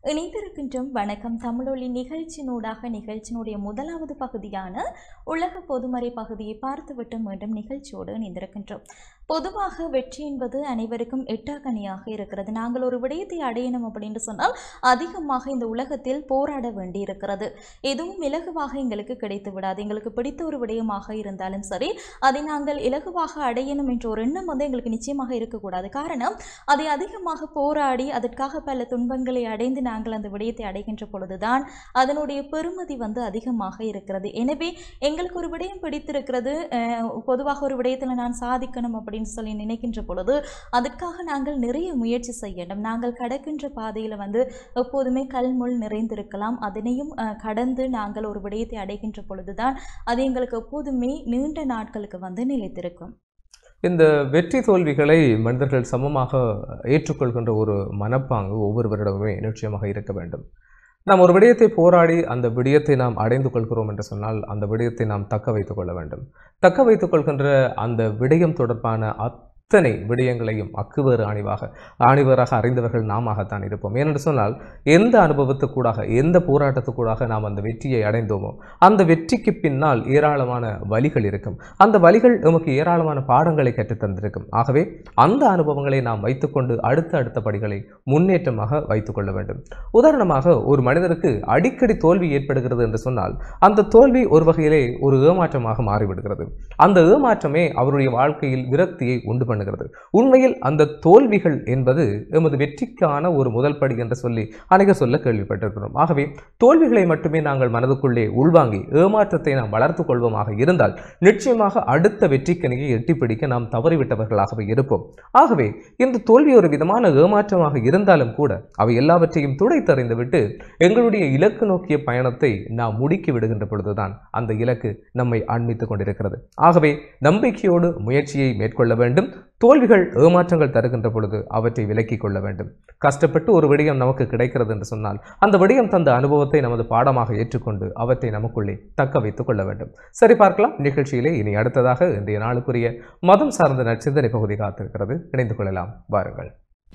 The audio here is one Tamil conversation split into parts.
இணைந்திருக்கின்றோம் வணக்கம் தமிழொலி நிகழ்ச்சியினூடாக நிகழ்ச்சியினுடைய முதலாவது பகுதியான உலக பொதுமறை பகுதியை பார்த்துவிட்டு மீண்டும் நிகழ்ச்சியோடு இணைந்திருக்கின்றோம் பொதுவாக வெற்றி என்பது அனைவருக்கும் எட்டாக்கனியாக இருக்கிறது நாங்கள் ஒரு விடயத்தை அடையணும் அப்படின்னு சொன்னால் அதிகமாக இந்த உலகத்தில் போராட வேண்டி இருக்கிறது எதுவும் இலகுவாக எங்களுக்கு கிடைத்து விடாது எங்களுக்கு பிடித்த ஒரு விடயமாக இருந்தாலும் சரி அதை நாங்கள் இலகுவாக அடையணும் என்ற ஒரு எண்ணம் வந்து எங்களுக்கு நிச்சயமாக இருக்கக்கூடாது காரணம் அதை அதிகமாக போராடி அதற்காக பல துன்பங்களை அடைந்து நாங்கள் அந்த விடயத்தை அடைகின்ற பொழுதுதான் அதனுடைய பெருமதி வந்து அதிகமாக இருக்கிறது எனவே எங்களுக்கு ஒரு விடயம் பிடித்திருக்கிறது அஹ், பொதுவாக ஒரு விடயத்தில் நான் சாதிக்கணும் அப்படின்னு சொல்லி நினைக்கின்ற பொழுது அதற்காக நாங்கள் நிறைய முயற்சி செய்யணும் நாங்கள் கடக்கின்ற பாதையில் வந்து எப்போதுமே கல்முள் நிறைந்திருக்கலாம் அதனையும் அஹ், கடந்து நாங்கள் ஒரு விடயத்தை அடைகின்ற பொழுதுதான் அது எங்களுக்கு எப்போதுமே நீண்ட நாட்களுக்கு வந்து நிலைத்திருக்கும் இந்த வெற்றி தோல்விகளை மனிதர்கள் சமமாக ஏற்றுக்கொள்கின்ற ஒரு மனப்பாங்கு ஒவ்வொருவரிடமுமே நிச்சயமாக இருக்க வேண்டும் நாம் ஒரு விடயத்தை போராடி அந்த விடயத்தை நாம் அடைந்து கொள்கிறோம் என்று சொன்னால் அந்த விடயத்தை நாம் தக்க வைத்துக் கொள்ள வேண்டும் தக்க வைத்துக் கொள்கின்ற அந்த விடயம் தொடர்பான அத்தனை விடயங்களையும் அக்குவேறு ஆணிவாக ஆணிவராக அறிந்தவர்கள் நாமத்தான் இருப்போம் ஏனென்று சொன்னால் எந்த அனுபவத்துக்கூடாக எந்த போராட்டத்துக்கூடாக நாம் அந்த வெற்றியை அடைந்தோமோ அந்த வெற்றிக்கு பின்னால் ஏராளமான வழிகள் இருக்கும் அந்த வழிகள் நமக்கு ஏராளமான பாடங்களை கற்றுத் தந்திருக்கும் ஆகவே அந்த அனுபவங்களை நாம் வைத்துக்கொண்டு அடுத்த அடுத்த படிகளை முன்னேற்றமாக வைத்துக்கொள்ள வேண்டும் உதாரணமாக ஒரு மனிதருக்கு அடிக்கடி தோல்வி ஏற்படுகிறது என்று சொன்னால் அந்த தோல்வி ஒரு வகையிலே ஒரு ஏமாற்றமாக மாறிவிடுகிறது அந்த ஏமாற்றமே அவருடைய வாழ்க்கையில் விரக்தியை உண்டு பண்ணுகிறது உண்மையில் அந்த தோல்விகள் என்பது எமது வெற்றிக்கான ஒரு முதல் படி என்று சொல்லி அநேக சொல்ல கேள்விப்பட்டிருக்கிறோம் ஆகவே தோல்விகளை மட்டுமே நாங்கள் மனதுக்குள்ளே உள்வாங்கி ஏமாற்றத்தை நாம் வளர்த்துக் கொள்வோமாக இருந்தால் நிச்சயமாக அடுத்த வெற்றிக்கனியை எட்டிப்பிடிக்க நாம் தவறிவிட்டவர்களாகவே இருப்போம் ஆகவே இந்த தோல்வி ஒரு விதமான ஏமாற்றமாக இருந்தாலும் கூட அவை எல்லாவற்றையும் துடைத்தறிந்து விட்டு எங்களுடைய இலக்கு நோக்கிய பயணத்தை நாம் முடுக்கி விடுகின்ற பொழுதுதான் அந்த இலக்கு நம்மை அண்மித்துக் கொண்டிருக்கிறது ஆகவே நம்பிக்கையோடு முயற்சியை மேற்கொள்ள வேண்டும் தோல்விகள் ஏமாற்றங்கள் தருகின்ற பொழுது அவற்றை விலக்கிக் கொள்ள வேண்டும் கஷ்டப்பட்டு ஒரு விடயம் நமக்கு கிடைக்கிறது என்று சொன்னால் அந்த விடயம் தந்த அனுபவத்தை நமது பாடமாக ஏற்றுக்கொண்டு அவற்றை நமக்குள்ளே தக்க வைத்துக் கொள்ள வேண்டும் சரி பார்க்கலாம் நிகழ்ச்சியிலே இனி அடுத்ததாக இன்றைய நாளுக்குரிய மதம் சார்ந்த நற்சிந்தனை பகுதி காத்திருக்கிறது இணைந்து கொள்ளலாம் வாருங்கள்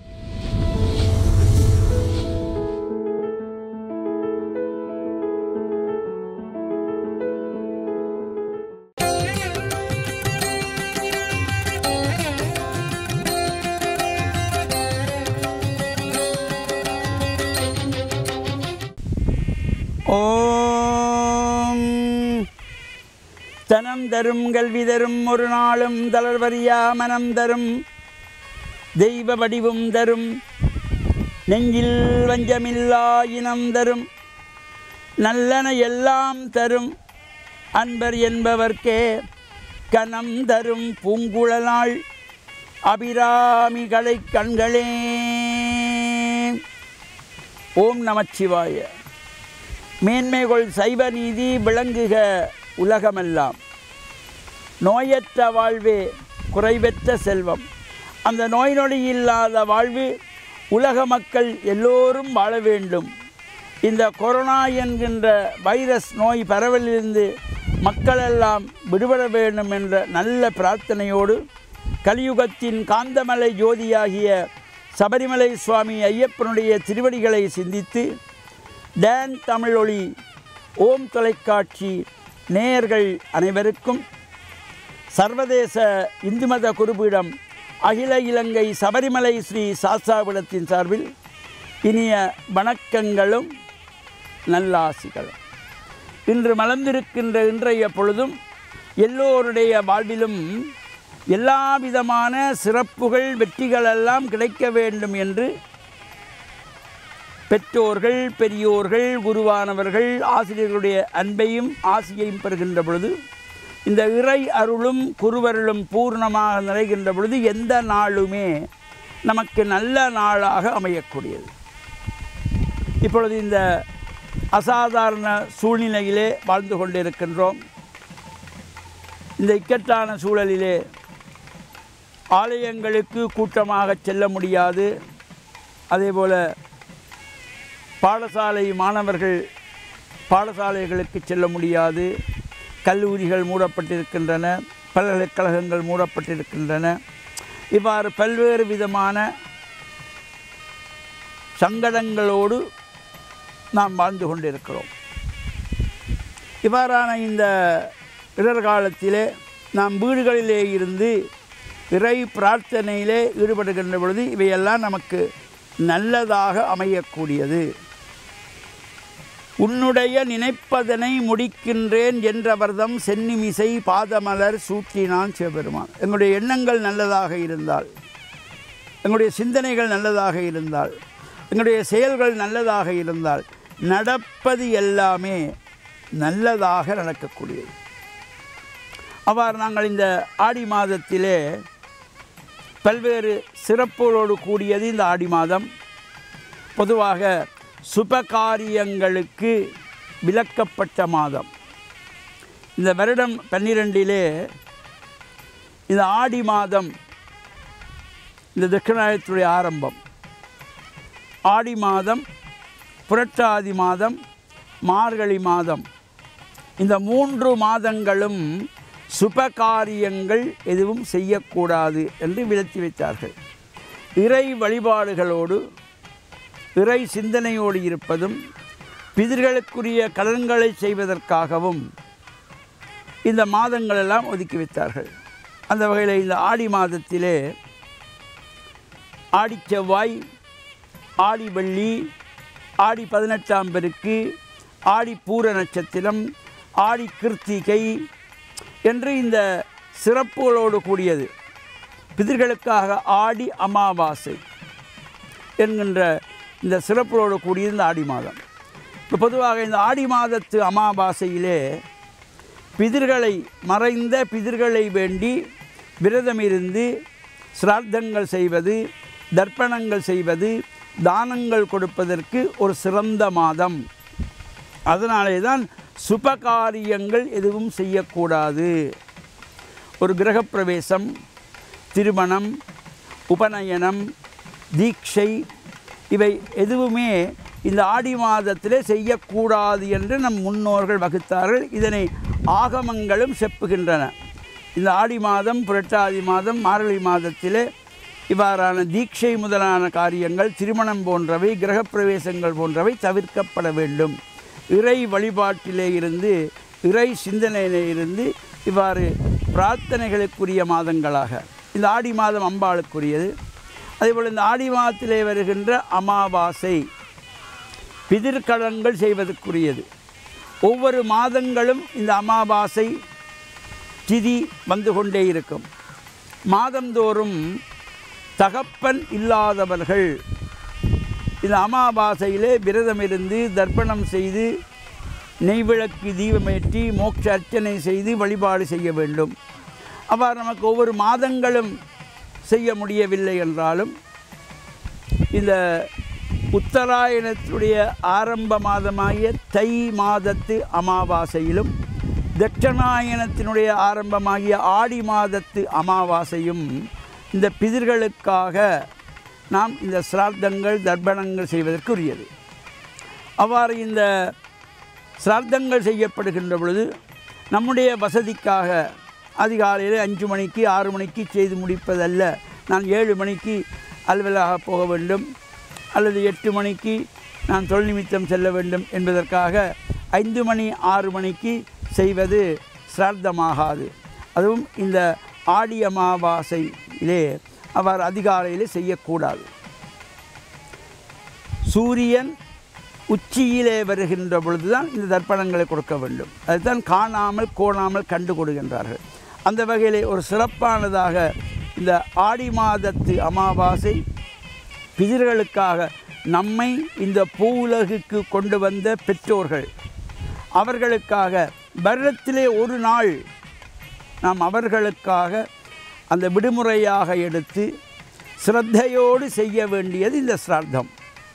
ஓம் தனம் தரும் கல்வி தரும் ஒரு நாளும் தளர்வறியா மனம் தரும் தெய்வ வடிவும் தரும் நெஞ்சில் வஞ்சமில்லா இனம் தரும் நல்லன எல்லாம் தரும் அன்பர் என்பவர்க்கே கனம் தரும் பூங்குழலாள் அபிராமிகளை கண்களே ஓம் நமச்சிவாய மேன்மைகொள் சைவ நீதி விளங்குக உலகமெல்லாம் நோயற்ற வாழ்வே குறைவற்ற செல்வம் அந்த நோய் நொடி இல்லாத வாழ்வு உலக மக்கள் எல்லோரும் வாழ வேண்டும் இந்த கொரோனா என்கின்ற வைரஸ் நோய் பரவலிலிருந்து மக்களெல்லாம் விடுபட வேண்டும் என்ற நல்ல பிரார்த்தனையோடு கலியுகத்தின் காந்தமலை ஜோதியாகிய சபரிமலை சுவாமி ஐயப்பனுடைய திருவடிகளை சிந்தித்து டேன் தமிழொளி ஓம் தொலைக்காட்சி நேயர்கள் அனைவருக்கும் சர்வதேச இந்து மத குருபீடம் அகில இலங்கை சபரிமலை ஸ்ரீ சாஸ்தாபீடத்தின் சார்பில் இனிய வணக்கங்களும் நல்லாசிகளும் இன்று மலர்ந்திருக்கின்ற இன்றைய பொழுதும் எல்லோருடைய வாழ்விலும் எல்லா விதமான சிறப்புகள் வெற்றிகளெல்லாம் கிடைக்க வேண்டும் என்று பெற்றோர்கள் பெரியோர்கள் குருவானவர்கள் ஆசிரியர்களுடைய அன்பையும் ஆசியையும் பெறுகின்ற பொழுது இந்த இறை அருளும் குருவருளும் பூர்ணமாக நிறைகின்ற பொழுது எந்த நாளுமே நமக்கு நல்ல நாளாக அமையக்கூடியது இப்பொழுது இந்த அசாதாரண சூழ்நிலையிலே வாழ்ந்து கொண்டிருக்கின்றோம் இந்த இக்கட்டான சூழலிலே ஆலயங்களுக்கு கூட்டமாக செல்ல முடியாது அதேபோல் பாடசாலை மாணவர்கள் பாடசாலைகளுக்கு செல்ல முடியாது கல்லூரிகள் மூடப்பட்டிருக்கின்றன பல்கலைக்கழகங்கள் மூடப்பட்டிருக்கின்றன இவ்வாறு பல்வேறு விதமான சங்கடங்களோடு நாம் வாழ்ந்து கொண்டிருக்கிறோம் இவ்வாறான இந்த இடர் காலத்திலே நாம் வீடுகளிலே இருந்து இறை பிரார்த்தனையிலே ஈடுபடுகின்ற பொழுது இவையெல்லாம் நமக்கு நல்லதாக அமையக்கூடியது உன்னுடைய நினைப்பதனை முடிக்கின்றேன் என்றவர்தம் சென்னிமிசை பாதமலர் சூட்டினான் சிவபெருமான் எங்களுடைய எண்ணங்கள் நல்லதாக இருந்தால் எங்களுடைய சிந்தனைகள் நல்லதாக இருந்தால் எங்களுடைய செயல்கள் நல்லதாக இருந்தால் நடப்பது எல்லாமே நல்லதாக நடக்கக்கூடியது அவ்வாறு நாங்கள் இந்த ஆடி மாதத்திலே பல்வேறு சிறப்புகளோடு கூடியது இந்த ஆடி மாதம் பொதுவாக சுபகாரியங்களுக்கு விலக்கப்பட்ட மாதம் இந்த வருடம் பன்னிரெண்டிலே இந்த ஆடி மாதம் இந்த தட்சிணாயத்துடைய ஆரம்பம் ஆடி மாதம் புரட்டாதி மாதம் மார்கழி மாதம் இந்த மூன்று மாதங்களும் சுபகாரியங்கள் எதுவும் செய்யக்கூடாது என்று விளக்கி வைத்தார்கள் இறை வழிபாடுகளோடு இறை சிந்தனையோடு இருப்பதும் பிதிர்களுக்குரிய கடன்களை செய்வதற்காகவும் இந்த மாதங்களெல்லாம் ஒதுக்கி வைத்தார்கள் அந்த வகையில் இந்த ஆடி மாதத்திலே ஆடி செவ்வாய் ஆடி வெள்ளி ஆடி பதினெட்டாம் பெருக்கு ஆடி பூர நட்சத்திரம் ஆடி கிருத்திகை என்று இந்த சிறப்புகளோடு கூடியது பிதிர்களுக்காக ஆடி அமாவாசை என்கின்ற இந்த சிறப்புகளோடு கூடியது இந்த ஆடி மாதம் இப்போ பொதுவாக இந்த ஆடி மாதத்து அமாவாசையிலே பிதிர்களை மறைந்த பிதிர்களை வேண்டி விரதம் இருந்து சிரார்த்தங்கள் செய்வது தர்ப்பணங்கள் செய்வது தானங்கள் கொடுப்பதற்கு ஒரு சிறந்த மாதம் அதனாலே தான் சுபகாரியங்கள் எதுவும் செய்யக்கூடாது ஒரு கிரகப்பிரவேசம் திருமணம் உபநயனம் தீட்சை இவை எதுவுமே இந்த ஆடி மாதத்திலே செய்யக்கூடாது என்று நம் முன்னோர்கள் வகுத்தார்கள் இதனை ஆகமங்களும் செப்புகின்றன இந்த ஆடி மாதம் புரட்டாதி மாதம் மார்கழி மாதத்திலே இவ்வாறான தீட்சை முதலான காரியங்கள் திருமணம் போன்றவை கிரகப்பிரவேசங்கள் போன்றவை தவிர்க்கப்பட வேண்டும் இறை வழிபாட்டிலே இருந்து இறை சிந்தனையிலே இருந்து இவ்வாறு பிரார்த்தனைகளுக்குரிய மாதங்களாக இந்த ஆடி மாதம் அம்பாளுக்குரியது அதேபோல் இந்த ஆடி மாதத்திலே வருகின்ற அமாவாசை பிதிர்கடன்கள் செய்வதற்குரியது ஒவ்வொரு மாதங்களும் இந்த அமாவாசை திதி வந்து கொண்டே இருக்கும் மாதந்தோறும் தகப்பன் இல்லாதவர்கள் இந்த அமாவாசையிலே விரதமிருந்து தர்ப்பணம் செய்து நெய்விளக்கு தீபமேற்றி மோட்ச அர்ச்சனை செய்து வழிபாடு செய்ய வேண்டும் அவ்வாறு நமக்கு ஒவ்வொரு மாதங்களும் செய்ய முடியவில்லை என்றாலும் இந்த உத்தராயணத்துடைய ஆரம்ப மாதமாகிய தை மாதத்து அமாவாசையிலும் தட்சணாயனத்தினுடைய ஆரம்பமாகிய ஆடி மாதத்து அமாவாசையும் இந்த பிதிர்களுக்காக நாம் இந்த சிரார்த்தங்கள் தர்ப்பணங்கள் செய்வதற்குரியது அவ்வாறு இந்த சிரார்த்தங்கள் செய்யப்படுகின்ற பொழுது நம்முடைய வசதிக்காக அதிகாலையில் அஞ்சு மணிக்கு ஆறு மணிக்கு செய்து முடிப்பதல்ல நான் ஏழு மணிக்கு அலுவலாக போக வேண்டும் அல்லது எட்டு மணிக்கு நான் தொழில் நிமித்தம் செல்ல வேண்டும் என்பதற்காக ஐந்து மணி ஆறு மணிக்கு செய்வது சிரார்த்தமாகாது அதுவும் இந்த ஆடி அமாவாசையிலே அவர் அதிகாலையிலே செய்யக்கூடாது சூரியன் உச்சியிலே வருகின்ற பொழுதுதான் இந்த தர்ப்பணங்களை கொடுக்க வேண்டும் அதுதான் காணாமல் கோணாமல் கண்டு கொடுக்கின்றார்கள் அந்த வகையிலே ஒரு சிறப்பானதாக இந்த ஆடி மாதத்து அமாவாசை பிதிர்களுக்காக நம்மை இந்த பூவுலகுக்கு கொண்டு வந்த பெற்றோர்கள் அவர்களுக்காக வருடத்திலே ஒரு நாள் நாம் அவர்களுக்காக அந்த விடுமுறையாக எடுத்து சிரத்தையோடு செய்ய வேண்டியது இந்த சிரார்த்தம்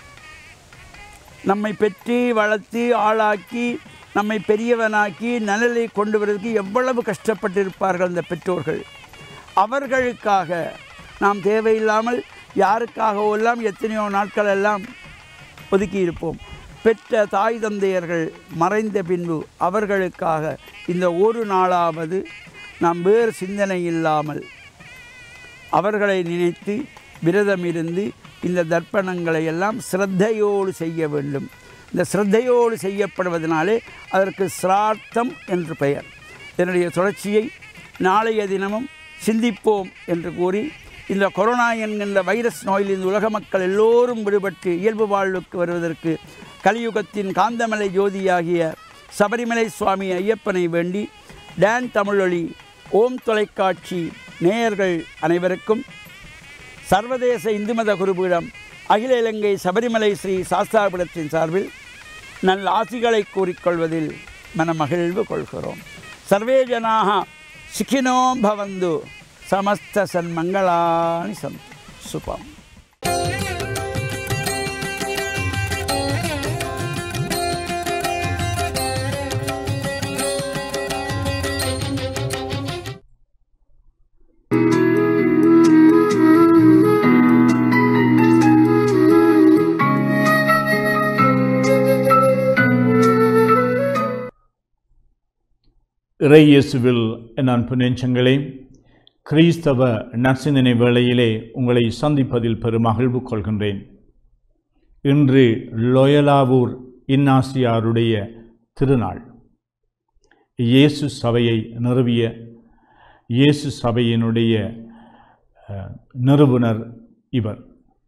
நம்மை பெற்று வளர்த்து ஆளாக்கி நம்மை பெரியவனாக்கி நலலை கொண்டு வருவதற்கு எவ்வளவு கஷ்டப்பட்டிருப்பார்கள் அந்த பெற்றோர்கள் அவர்களுக்காக நாம் தேவையில்லாமல் யாருக்காகவோ எல்லாம் எத்தனையோ நாட்கள் எல்லாம் ஒதுக்கி இருப்போம் பெற்ற தாய் தந்தையர்கள் மறைந்த பின்பு அவர்களுக்காக இந்த ஒரு நாளாவது நாம் வேறு சிந்தனை இல்லாமல் அவர்களை நினைத்து விரதம் இருந்து இந்த தர்ப்பணங்களை எல்லாம் சிரத்தையோடு செய்ய வேண்டும் இந்த சிரத்தையோடு செய்யப்படுவதனாலே அதற்கு சிரார்த்தம் என்று பெயர் இதனுடைய தொடர்ச்சியை நாளைய தினமும் சிந்திப்போம் என்று கூறி இந்த கொரோனா என்கின்ற வைரஸ் நோயில் இந்த உலக மக்கள் எல்லோரும் விடுபட்டு இயல்பு வாழ்வுக்கு வருவதற்கு கலியுகத்தின் காந்தமலை ஜோதியாகிய சபரிமலை சுவாமி ஐயப்பனை வேண்டி டான் தமிழொலி ஓம் தொலைக்காட்சி நேயர்கள் அனைவருக்கும் சர்வதேச இந்து மத குருபீடம் அகில இலங்கை சபரிமலை ஸ்ரீ சாஸ்தாபீடத்தின் சார்பில் நல்ல ஆசிகளை கூறிக்கொள்வதில் மனமகிழ்வு கொள்கிறோம் சர்வே ஜனாக சுகினோ பவந்து சமஸ்த சன்மங்களானி சம் சுபம் இறை இயேசுவில் என் அன்பு நெஞ்சங்களே கிறிஸ்தவ நற்சிந்தனை வேளையிலே உங்களை சந்திப்பதில் பெருமகிழ்வு கொள்கின்றேன் இன்று லொயலாவூர் இன்னாசியாருடைய திருநாள் இயேசு சபையை நிறுவிய இயேசு சபையினுடைய அஹ், நிறுவனர் இவர்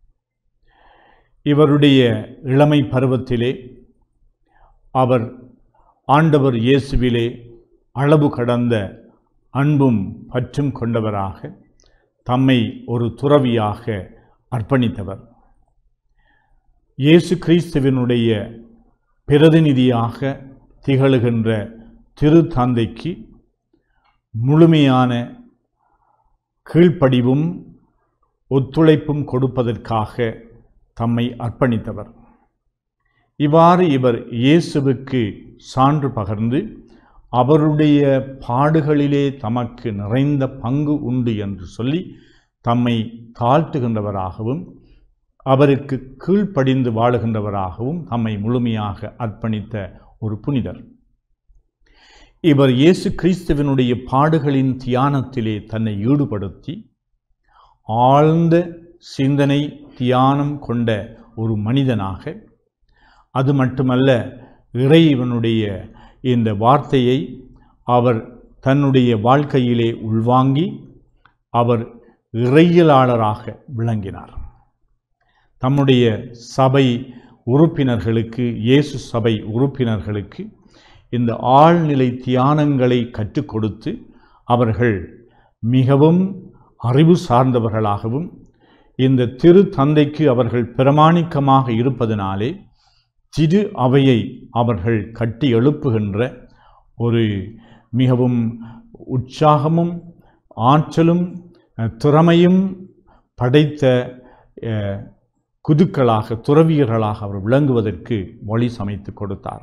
இவருடைய இளமை பருவத்திலே அவர் ஆண்டவர் இயேசுவிலே அளவு கடந்த அன்பும் பற்றும் கொண்டவராக தம்மை ஒரு துறவியாக அர்ப்பணித்தவர் இயேசு கிறிஸ்துவினுடைய பிரதிநிதியாக திகழுகின்ற திருத்தந்தைக்கு முழுமையான கீழ்ப்படிவும் ஒத்துழைப்பும் கொடுப்பதற்காக தம்மை அர்ப்பணித்தவர் இவ்வாறு இவர் இயேசுவுக்கு சான்று பகர்ந்து அவருடைய பாடுகளிலே தமக்கு நிறைந்த பங்கு உண்டு என்று சொல்லி தம்மை தாழ்த்துகின்றவராகவும் அவருக்கு கீழ்ப்படிந்து வாழுகின்றவராகவும் தம்மை முழுமையாக அர்ப்பணித்த ஒரு புனிதர் இவர் இயேசு கிறிஸ்துவினுடைய பாடுகளின் தியானத்திலே தன்னை ஈடுபடுத்தி ஆழ்ந்த சிந்தனை தியானம் கொண்ட ஒரு மனிதனாக அது மட்டுமல்ல இறைவனுடைய இந்த வார்த்தையை அவர் தன்னுடைய வாழ்க்கையிலே உள்வாங்கி அவர் இறையியலாளராக விளங்கினார் தம்முடைய சபை உறுப்பினர்களுக்கு இயேசு சபை உறுப்பினர்களுக்கு இந்த ஆழ்நிலை தியானங்களை கற்றுக் கொடுத்து அவர்கள் மிகவும் அறிவு சார்ந்தவர்களாகவும் இந்த திரு தந்தைக்கு அவர்கள் பிரமாணிக்கமாக இருப்பதனாலே திரு அவையை அவர்கள் கட்டி எழுப்புகின்ற ஒரு மிகவும் உற்சாகமும் ஆற்றலும் அஹ், திறமையும் படைத்த அஹ், குதுக்களாக துறவியர்களாக அவர் விளங்குவதற்கு வழி சமைத்து கொடுத்தார்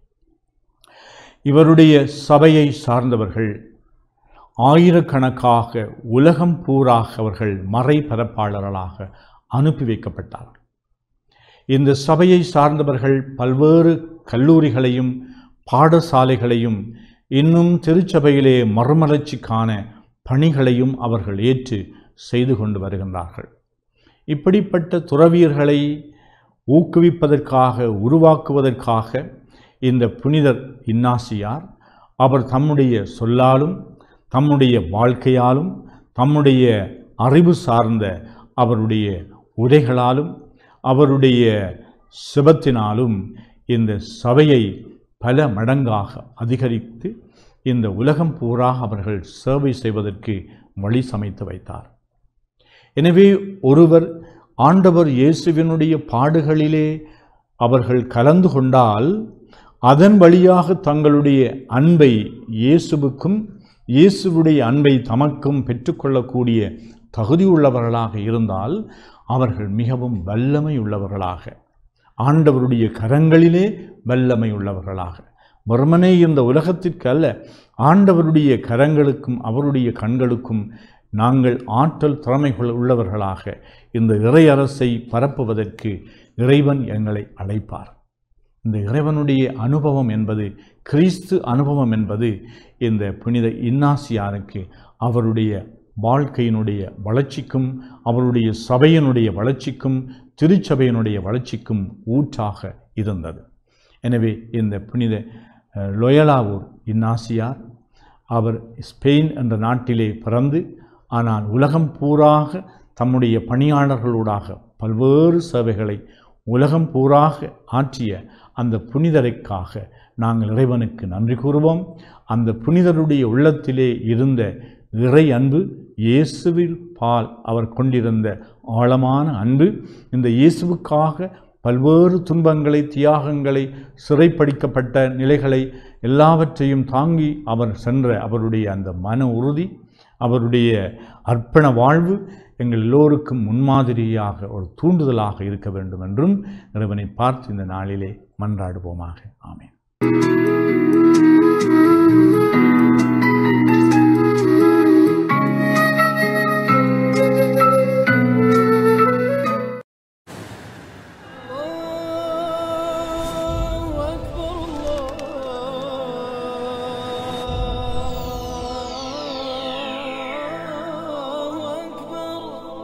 இவருடைய சபையை சார்ந்தவர்கள் ஆயிரக்கணக்காக உலகம் பூராக அவர்கள் மறைபரப்பாளர்களாக அனுப்பி வைக்கப்பட்டார்கள் இந்த சபையை சார்ந்தவர்கள் பல்வேறு கல்லூரிகளையும் பாடசாலைகளையும் இன்னும் திருச்சபையிலே மறுமலர்ச்சிக்கான பணிகளையும் அவர்கள் ஏற்று செய்து கொண்டு வருகின்றார்கள் இப்படிப்பட்ட துறவியர்களை ஊக்குவிப்பதற்காக உருவாக்குவதற்காக இந்த புனிதர் இன்னாசியார் அவர் தம்முடைய சொல்லாலும் தம்முடைய வாழ்க்கையாலும் தம்முடைய அறிவு சார்ந்த அவருடைய உரைகளாலும் அவருடைய சிபத்தினாலும் இந்த சபையை பல மடங்காக அதிகரித்து இந்த உலகம் பூராக அவர்கள் சேவை செய்வதற்கு வழி சமைத்து வைத்தார் எனவே ஒருவர் ஆண்டவர் இயேசுவினுடைய பாடுகளிலே அவர்கள் கலந்து கொண்டால் அதன் வழியாக தங்களுடைய அன்பை இயேசுவுக்கும் இயேசுவுடைய அன்பை தமக்கும் பெற்றுக்கொள்ளக்கூடிய தகுதியுள்ளவர்களாக இருந்தால் அவர்கள் மிகவும் வல்லமை உள்ளவர்களாக ஆண்டவருடைய கரங்களிலே வல்லமை உள்ளவர்களாக வெறுமனே இந்த உலகத்திற்கு அல்ல ஆண்டவருடைய கரங்களுக்கும் அவருடைய கண்களுக்கும் நாங்கள் ஆற்றல் திறமைகள் உள்ளவர்களாக இந்த இறையரசை பரப்புவதற்கு இறைவன் எங்களை அழைப்பார் இந்த இறைவனுடைய அனுபவம் என்பது கிறிஸ்து அனுபவம் என்பது இந்த புனித இன்னாசியாருக்கு அவருடைய வாழ்க்கையினுடைய வளர்ச்சிக்கும் அவருடைய சபையினுடைய வளர்ச்சிக்கும் திருச்சபையினுடைய வளர்ச்சிக்கும் ஊற்றாக இருந்தது எனவே இந்த புனித அஹ், லொயலாவூர் இன்னாசியார் அவர் ஸ்பெயின் என்ற நாட்டிலே பிறந்து ஆனால் உலகம் பூராக தம்முடைய பணியாளர்களூடாக பல்வேறு சேவைகளை உலகம் பூராக ஆற்றிய அந்த புனிதரைக்காக நாங்கள் இறைவனுக்கு நன்றி கூறுவோம் அந்த புனிதருடைய உள்ளத்திலே இருந்த இறை அன்பு இயேசுவில் பால் அவர் கொண்டிருந்த ஆழமான அன்பு இந்த இயேசுவுக்காக பல்வேறு துன்பங்களை தியாகங்களை சிறைப்படிக்கப்பட்ட நிலைகளை எல்லாவற்றையும் தாங்கி அவர் சென்ற அவருடைய அந்த மன உறுதி அவருடைய அர்ப்பண வாழ்வு எங்கள் எல்லோருக்கும் முன்மாதிரியாக ஒரு தூண்டுதலாக இருக்க வேண்டும் என்றும் இறைவனை பார்த்து இந்த நாளிலே மன்றாடுவோமாக ஆமென் الله أكبر الله أكبر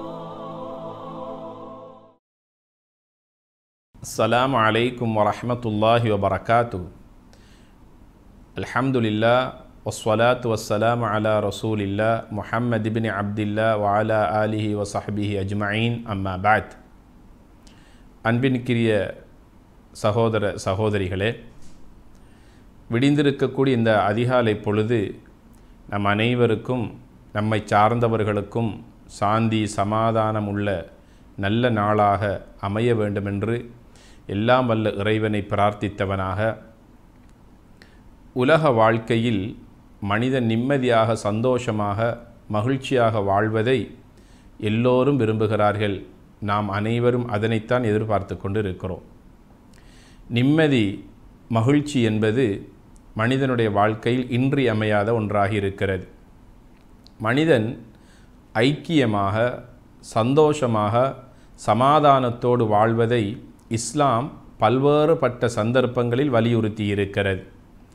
السلام عليكم ورحمة الله وبركاته الحمد لله والصلاة والسلام على رسول الله محمد بن عبد الله وعلى آله وصحبه أجمعين أما بعد அன்பினுக்குரிய சகோதர சகோதரிகளே விடிந்திருக்கக்கூடிய இந்த அதிகாலை பொழுது நம் அனைவருக்கும் நம்மை சார்ந்தவர்களுக்கும் சாந்தி சமாதானம் உள்ள நல்ல நாளாக அமைய வேண்டுமென்று எல்லாம் வல்ல இறைவனை பிரார்த்தித்தவனாக உலக வாழ்க்கையில் மனிதன் நிம்மதியாக சந்தோஷமாக மகிழ்ச்சியாக வாழ்வதை எல்லோரும் விரும்புகிறார்கள் நாம் அனைவரும் அதனைத்தான் எதிர்பார்த்து கொண்டு இருக்கிறோம் நிம்மதி மகிழ்ச்சி என்பது மனிதனுடைய வாழ்க்கையில் இன்றியமையாத ஒன்றாக இருக்கிறது மனிதன் ஐக்கியமாக சந்தோஷமாக சமாதானத்தோடு வாழ்வதை இஸ்லாம் பல்வேறுபட்ட சந்தர்ப்பங்களில் வலியுறுத்தி இருக்கிறது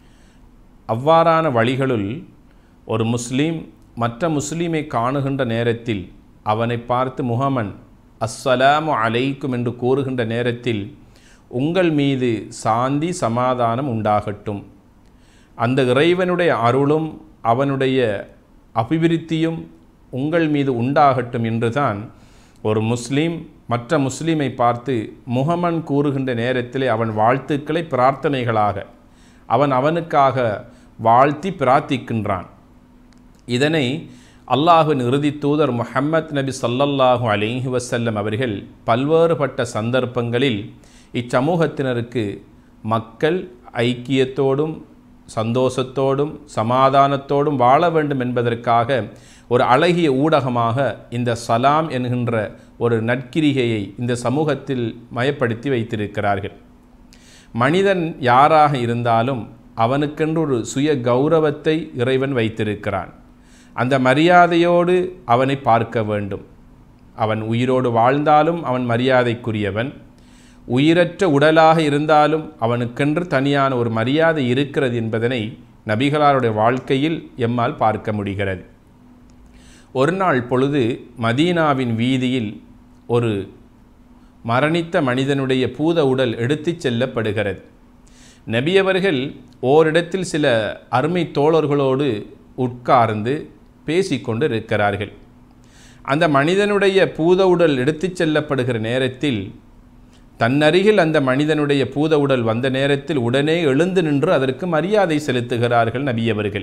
அவ்வாறான வழிகளுள் ஒரு முஸ்லீம் மற்ற முஸ்லீமை காணுகின்ற நேரத்தில் அவனை பார்த்து முகமன் அஸ்ஸலாமு அலைக்கும் என்று கூறுகின்ற நேரத்தில் உங்கள் மீது சாந்தி சமாதானம் உண்டாகட்டும் அந்த இறைவனுடைய அருளும் அவனுடைய அபிவிருத்தியும் உங்கள் மீது உண்டாகட்டும் என்றுதான் ஒரு முஸ்லீம் மற்ற முஸ்லீமை பார்த்து முகமன் கூறுகின்ற நேரத்திலே அவன் வாழ்த்துக்களை பிரார்த்தனைகளாக அவன் அவனுக்காக வாழ்த்தி பிரார்த்திக்கின்றான் இதனை அல்லாஹுவின் இறுதி தூதர் முஹம்மத் நபி ஸல்லல்லாஹு அலைஹி வஸல்லம் அவர்கள் பல்வேறுபட்ட சந்தர்ப்பங்களில் இச்சமூகத்தினருக்கு மக்கள் ஐக்கியத்தோடும் சந்தோஷத்தோடும் சமாதானத்தோடும் வாழ வேண்டும் என்பதற்காக ஒரு அழகிய ஊடகமாக இந்த சலாம் என்கின்ற ஒரு நற்கிரிகையை இந்த சமூகத்தில் மயப்படுத்தி வைத்திருக்கிறார்கள் மனிதன் யாராக இருந்தாலும் அவனுக்கென்று ஒரு சுய கௌரவத்தை இறைவன் வைத்திருக்கிறான் அந்த மரியாதையோடு அவனை பார்க்க வேண்டும் அவன் உயிரோடு வாழ்ந்தாலும் அவன் மரியாதைக்குரியவன் உயிரற்ற உடலாக இருந்தாலும் அவனுக்கென்று தனியான ஒரு மரியாதை இருக்கிறது என்பதனை நபிகளாருடைய வாழ்க்கையில் எம்மால் பார்க்க முடிகிறது ஒரு நாள் பொழுது மதீனாவின் வீதியில் ஒரு மரணித்த மனிதனுடைய பூத உடல் எடுத்துச் செல்லப்படுகிறது நபியவர்கள் ஓரிடத்தில் சில அருமை தோழர்களோடு உட்கார்ந்து பேசிக்கொண்டு இருக்கிறார்கள் அந்த மனிதனுடைய பூத உடல் எடுத்துச் செல்லப்படுகிற நேரத்தில் தன்னருகில் அந்த மனிதனுடைய பூத உடல் வந்த நேரத்தில் உடனே எழுந்து நின்று அதற்கு மரியாதை செலுத்துகிறார்கள் நபியவர்கள்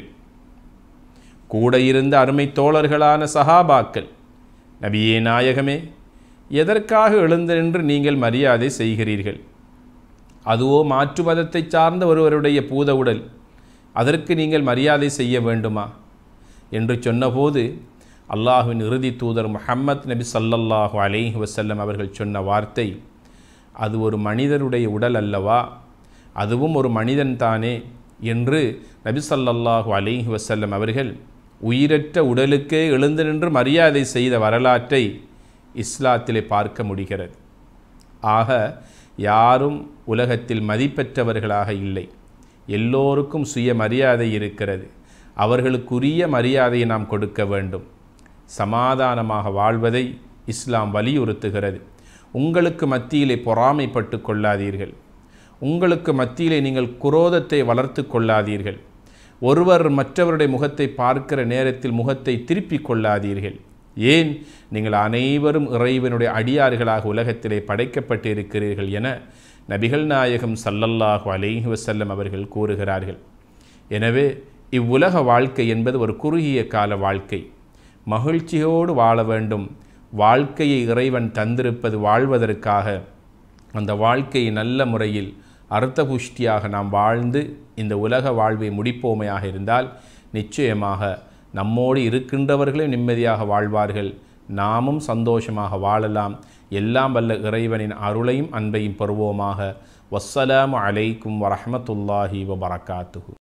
கூட இருந்த அருமை தோழர்களான சஹாபாக்கள் நபியே நாயகமே எதற்காக எழுந்து நின்று நீங்கள் மரியாதை செய்கிறீர்கள் அதுவோ மாற்று மதத்தை சார்ந்த ஒருவருடைய பூத உடல் அதற்கு நீங்கள் மரியாதை செய்ய வேண்டுமா என்று சொன்னபோது அல்லாஹுவின் இறுதி தூதர் முஹம்மத் நபி ஸல்லல்லாஹு அலைஹி வஸல்லம் அவர்கள் சொன்ன வார்த்தை அது ஒரு மனிதருடைய உடல் அல்லவா அதுவும் ஒரு மனிதன் தானே என்று நபி ஸல்லல்லாஹு அலைஹி வஸல்லம் அவர்கள் உயிரற்ற உடலுக்கே எழுந்து நின்று மரியாதை செய்த வரலாற்றை இஸ்லாத்திலே பார்க்க முடிகிறது ஆக யாரும் உலகத்தில் மதிப்பெற்றவர்களாக இல்லை எல்லோருக்கும் சுய மரியாதை இருக்கிறது அவர்களுக்குரிய மரியாதையை நாம் கொடுக்க வேண்டும் சமாதானமாக வாழ்வதை இஸ்லாம் வலியுறுத்துகிறது உங்களுக்கு மத்தியிலே பொறாமைப்பட்டு கொள்ளாதீர்கள் உங்களுக்கு மத்தியிலே நீங்கள் குரோதத்தை வளர்த்து கொள்ளாதீர்கள் ஒருவர் மற்றவருடைய முகத்தை பார்க்கிற நேரத்தில் முகத்தை திருப்பிக் கொள்ளாதீர்கள் ஏன் நீங்கள் அனைவரும் இறைவனுடைய அடியார்களாக உலகத்திலே படைக்கப்பட்டு இருக்கிறீர்கள் என நபிகள் நாயகம் சல்லல்லாஹு அலைஹி வஸல்லம் அவர்கள் கூறுகிறார்கள் எனவே இவ்வுலக வாழ்க்கை என்பது ஒரு குறுகிய கால வாழ்க்கை மகிழ்ச்சியோடு வாழ வேண்டும் வாழ்க்கையை இறைவன் தந்திருப்பது வாழ்வதற்காக அந்த வாழ்க்கையை நல்ல முறையில் அர்த்தபுஷ்டியாக நாம் வாழ்ந்து இந்த உலக வாழ்வை முடிப்போமையாக இருந்தால் நிச்சயமாக நம்மோடு இருக்கின்றவர்களே நிம்மதியாக வாழ்வார்கள் நாமும் சந்தோஷமாக வாழலாம் எல்லாம் வல்ல இறைவனின் அருளையும் அன்பையும் பெறுவோமாக வஸ்ஸலாமு அலைக்கும் வரஹ்மத்துல்லாஹி வபரகாத்துஹு